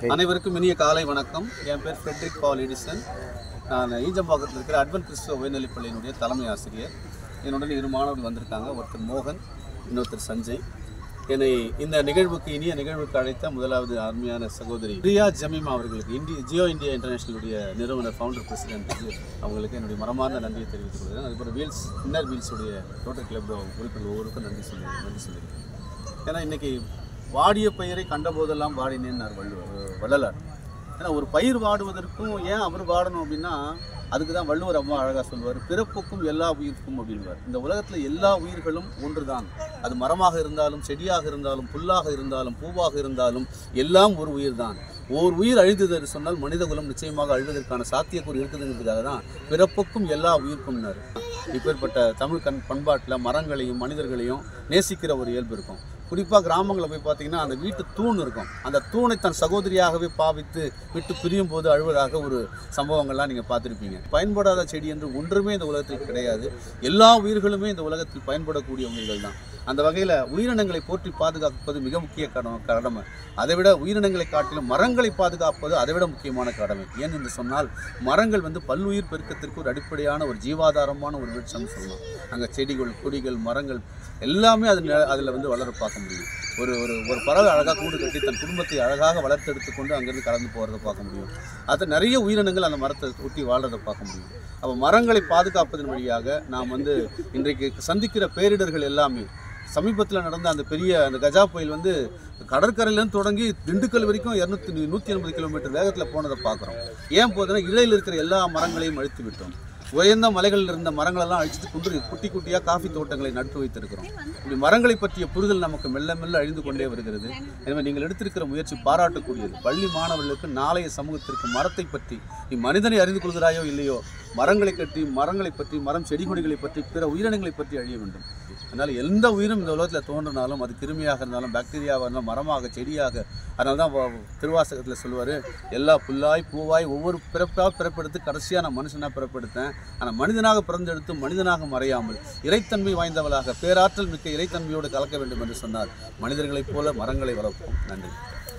அனைவருக்கும் இனிய காலை வணக்கம் என் பேர் ஃப்ரெட்ரிக் பால் எடிசன் நான் ஈஜம்பாக்கத்தில் இருக்கிற அட்வென்ட் கிறிஸ்துவ உயர்நிலைப் பள்ளியினுடைய தலைமை ஆசிரியர் என்னுடன் இரு மாணவர்கள் வந்திருக்காங்க ஒருத்தர் மோகன் இன்னொருத்தர் சஞ்சய் என்னை இந்த நிகழ்வுக்கு இனிய நிகழ்வுக்கு அழைத்த முதலாவது அருமையான சகோதரி பிரியா ஜமீமா அவர்களுக்கு இந்திய ஜியோ இந்தியா இன்டர்நேஷனலுடைய நிறுவனர் ஃபவுண்டர் பிரசிடென்ட் அவங்களுக்கு என்னுடைய மனமார்ந்த நன்றியை தெரிவித்துக் கொள்கிறேன் அதுக்கப்புறம் வீல்ஸ் இன்னர் வீல்ஸுடைய ரோட்டரி கிளப் உறுப்பினர் ஒவ்வொருக்கும் நன்றி சொல்லி நன்றி சொல்லியிருக்கேன் ஏன்னா இன்னைக்கு வாடிய பயிரை கண்டபோதெல்லாம் வாடினேன்னார் வள்ளுவர் வள்ளலார் ஏன்னா ஒரு பயிர் வாடுவதற்கும் ஏன் அவர் வாடணும் அப்படின்னா அதுக்கு தான் வள்ளுவர் அம்மா அழகாக சொல்லுவார் பிறப்புக்கும் எல்லா உயிருக்கும் அப்படின்வார் இந்த உலகத்தில் எல்லா உயிர்களும் ஒன்றுதான் அது மரமாக இருந்தாலும் செடியாக இருந்தாலும் புல்லாக இருந்தாலும் பூவாக இருந்தாலும் எல்லாம் ஒரு உயிர் தான் ஓர் உயிர் அழிந்தது என்று சொன்னால் மனித குலம் நிச்சயமாக அழிவதற்கான சாத்தியக்கூறு இருக்குதுங்கிறதுக்காக தான் பிறப்புக்கும் எல்லா உயிர்க்கும்னாரு இப்பேற்பட்ட தமிழ் கண் பண்பாட்டில் மரங்களையும் மனிதர்களையும் நேசிக்கிற ஒரு இயல்பு இருக்கும் குறிப்பாக கிராமங்களில் போய் பார்த்தீங்கன்னா அந்த வீட்டு தூண் இருக்கும் அந்த தூணை தன் சகோதரியாகவே பாவித்து விட்டு பிரியும் போது அழுவதாக ஒரு சம்பவங்கள்லாம் நீங்கள் பார்த்துருப்பீங்க பயன்படாத செடி என்று ஒன்றுமே இந்த உலகத்தில் கிடையாது எல்லா உயிர்களுமே இந்த உலகத்தில் பயன்படக்கூடிய உயிர்கள் தான் அந்த வகையில் உயிரினங்களை போற்றி பாதுகாப்பது மிக முக்கிய கடமை கடமை அதைவிட உயிரினங்களை காட்டிலும் மரங்களை பாதுகாப்பது அதைவிட முக்கியமான கடமை ஏன் என்று சொன்னால் மரங்கள் வந்து பல்லுயிர் பெருக்கத்திற்கு ஒரு அடிப்படையான ஒரு ஜீவாதாரமான ஒரு விருட்சம்னு சொல்லலாம் அங்கே செடிகள் கொடிகள் மரங்கள் எல்லாமே அது அதில் வந்து வளர பார்க்க முடியும் ஒரு ஒரு ஒரு பறவை அழகாக கூடு கட்டி தன் குடும்பத்தை அழகாக வளர்த்தெடுத்து கொண்டு அங்கேருந்து கடந்து போகிறத பார்க்க முடியும் அது நிறைய உயிரினங்கள் அந்த மரத்தை ஒட்டி வாழ்றதை பார்க்க முடியும் அப்போ மரங்களை பாதுகாப்பதன் வழியாக நாம் வந்து இன்றைக்கு சந்திக்கிற பேரிடர்கள் எல்லாமே சமீபத்தில் நடந்த அந்த பெரிய அந்த கஜா புயல் வந்து கடற்கரையிலேருந்து தொடங்கி திண்டுக்கல் வரைக்கும் இரநூத்தி நூற்றி எண்பது கிலோமீட்டர் வேகத்தில் போனதை பார்க்குறோம் ஏன் போகுதுன்னா இலையில் இருக்கிற எல்லா மரங்களையும் அழித்து விட்டோம் உயர்ந்த மலைகளில் இருந்த மரங்களெல்லாம் அழிச்சிட்டு குன்று குட்டி குட்டியாக காஃபி தோட்டங்களை நட்டு வைத்திருக்கிறோம் இப்படி மரங்களை பற்றிய புரிதல் நமக்கு மெல்ல மெல்ல அழிந்து கொண்டே வருகிறது எனவே நீங்கள் எடுத்திருக்கிற முயற்சி பாராட்டக்கூடியது பள்ளி மாணவர்களுக்கு நாளைய சமூகத்திற்கு மரத்தை பற்றி நீ மனிதனை அறிந்து கொள்கிறாயோ இல்லையோ மரங்களை கட்டி மரங்களை பற்றி மரம் செடி கொடிகளை பற்றி பிற உயிரினங்களை பற்றி அழிய வேண்டும் அதனால் எந்த உயிரும் இந்த உலகத்தில் தோன்றினாலும் அது கிருமியாக இருந்தாலும் பாக்டீரியாவாக இருந்தாலும் மரமாக செடியாக அதனால தான் வ- திருவாசகத்தில் சொல்லுவார் எல்லா புல்லாய் பூவாய் ஒவ்வொரு பிறப்பாக பிறப்பெடுத்து கடைசியாக நான் மனுஷனாக பிறப்பெடுத்தேன் ஆனால் மனிதனாக பிறந்தெடுத்து மனிதனாக மறையாமல் இறைத்தன்மை வாய்ந்தவளாக பேராற்றல் மிக்க இறைத்தன்மையோடு கலக்க வேண்டும் என்று சொன்னார் மனிதர்களைப் போல மரங்களை வளர்ப்போம் நன்றி